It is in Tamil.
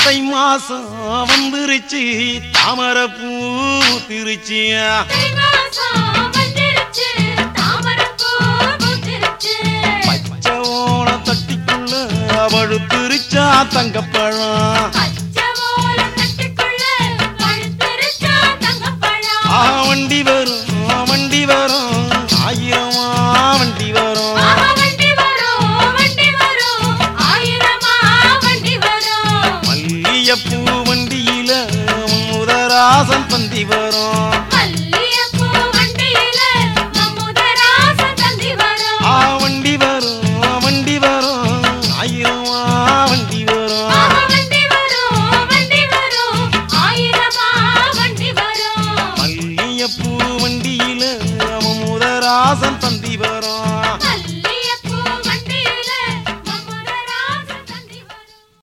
தை மாசம் வந்துருச்சு தாமரை பூ திருச்சியா தை மாசம் வந்துருச்சு, தாமரைப்பூ பூத்திருச்சு. பச்சை ஓன தட்டிக்குள்ள பழுத்திருச்சா தங்கப்பழம் பச்சை ஓலை தட்டுக்குள்ள பழுத்திருச்சா தங்கப்பழம். ஆ வண்டி வரும் வண்டி வரும் ஆயிரமா வண்டி வரும் ஆஹா, வண்டி வரும், வண்டி வரும், ஆயிரமா வண்டி வரும். மல்லியப்பூ வண்டியில முதராசம்